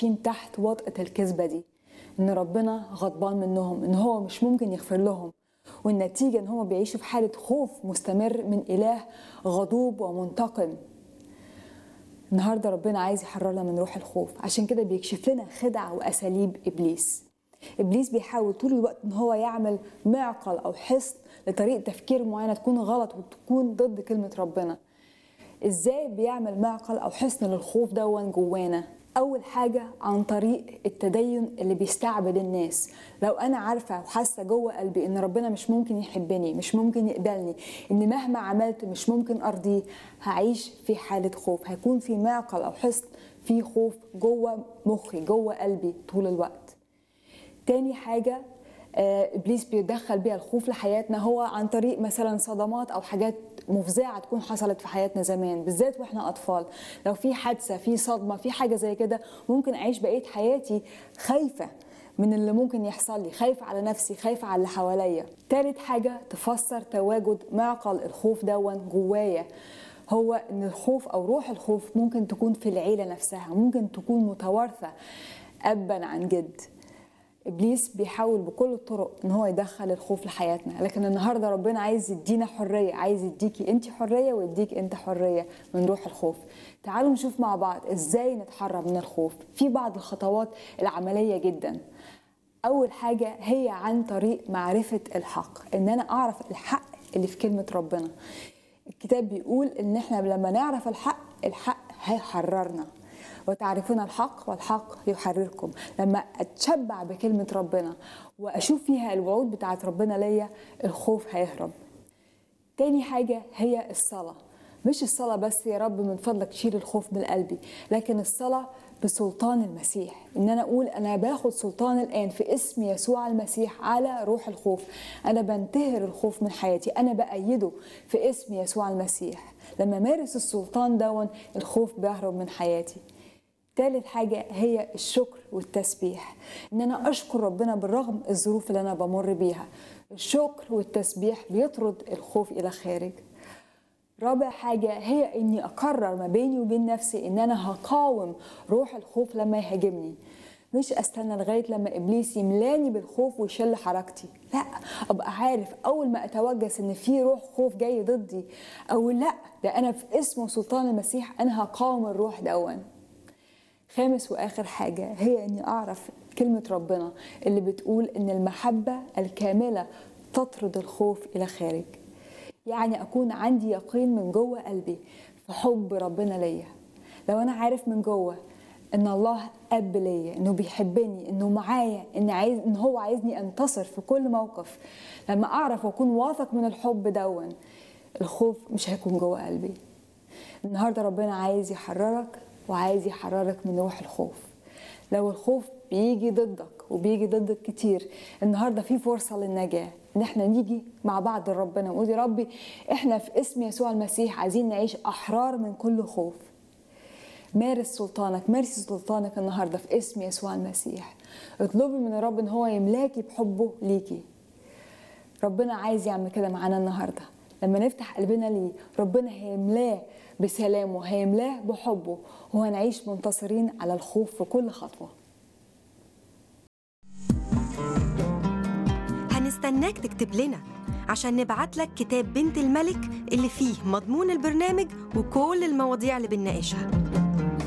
عايشين تحت وطأة الكذبة دي إن ربنا غضبان منهم إن هو مش ممكن يغفر لهم والنتيجة إن هم بيعيشوا في حالة خوف مستمر من إله غضوب ومنتقم النهارده ربنا عايز يحررنا من روح الخوف عشان كده بيكشف لنا خدع واساليب ابليس ابليس بيحاول طول الوقت ان هو يعمل معقل او حصن لطريقه تفكير معينه تكون غلط وتكون ضد كلمه ربنا ازاي بيعمل معقل او حصن للخوف دون جوانا اول حاجه عن طريق التدين اللي بيستعبد الناس لو انا عارفه وحاسه جوه قلبي ان ربنا مش ممكن يحبني مش ممكن يقبلني ان مهما عملت مش ممكن ارضيه هعيش في حاله خوف هيكون في معقل او حصن في خوف جوه مخي جوه قلبي طول الوقت تاني حاجه آه، ابليس بيدخل بيها الخوف لحياتنا هو عن طريق مثلا صدمات او حاجات مفزعه تكون حصلت في حياتنا زمان بالذات واحنا اطفال لو في حادثه في صدمه في حاجه زي كده ممكن اعيش بقيه حياتي خايفه من اللي ممكن يحصل لي خايفة على نفسي خايفة على اللي حواليا تالت حاجة تفسر تواجد معقل الخوف دون جوايا هو ان الخوف او روح الخوف ممكن تكون في العيلة نفسها ممكن تكون متوارثة ابا عن جد ابليس بيحاول بكل الطرق ان هو يدخل الخوف لحياتنا لكن النهارده ربنا عايز يدينا حريه عايز يديكي انت حريه ويديك انت حريه من روح الخوف تعالوا نشوف مع بعض ازاي نتحرر من الخوف في بعض الخطوات العمليه جدا اول حاجه هي عن طريق معرفه الحق ان انا اعرف الحق اللي في كلمه ربنا الكتاب بيقول ان احنا لما نعرف الحق الحق هيحررنا وتعرفون الحق والحق يحرركم لما اتشبع بكلمه ربنا واشوف فيها الوعود بتاعت ربنا ليا الخوف هيهرب تاني حاجه هي الصلاه مش الصلاة بس يا رب من فضلك شيل الخوف من قلبي لكن الصلاة بسلطان المسيح ان انا اقول انا باخد سلطان الان في اسم يسوع المسيح على روح الخوف انا بنتهر الخوف من حياتي انا بايده في اسم يسوع المسيح لما مارس السلطان دون الخوف بيهرب من حياتي تالت حاجة هي الشكر والتسبيح إن أنا أشكر ربنا بالرغم الظروف اللي أنا بمر بيها الشكر والتسبيح بيطرد الخوف إلى خارج رابع حاجة هي إني أقرر ما بيني وبين نفسي إن أنا هقاوم روح الخوف لما يهاجمني مش استنى لغايه لما ابليس يملاني بالخوف ويشل حركتي لا ابقى عارف اول ما اتوجس ان في روح خوف جاي ضدي او لا ده انا في اسم وسلطان المسيح انا هقاوم الروح دون خامس واخر حاجه هي اني اعرف كلمه ربنا اللي بتقول ان المحبه الكامله تطرد الخوف الى خارج يعني اكون عندي يقين من جوه قلبي في حب ربنا ليا لو انا عارف من جوه ان الله اب ليا انه بيحبني انه معايا ان عايز ان هو عايزني انتصر في كل موقف لما اعرف واكون واثق من الحب دون الخوف مش هيكون جوه قلبي النهارده ربنا عايز يحررك وعايز يحررك من روح الخوف لو الخوف بيجي ضدك وبيجي ضدك كتير النهارده في فرصه للنجاه ان احنا نيجي مع بعض لربنا ونقول يا ربي احنا في اسم يسوع المسيح عايزين نعيش احرار من كل خوف مارس سلطانك مارسي سلطانك النهارده في اسم يسوع المسيح اطلبي من الرب ان هو يملاكي بحبه ليكي ربنا عايز يعمل كده معانا النهارده لما نفتح قلبنا ليه ربنا هيملاه بسلامه هيملاه بحبه وهنعيش منتصرين على الخوف في كل خطوه هنستناك تكتب لنا عشان نبعت لك كتاب بنت الملك اللي فيه مضمون البرنامج وكل المواضيع اللي بنناقشها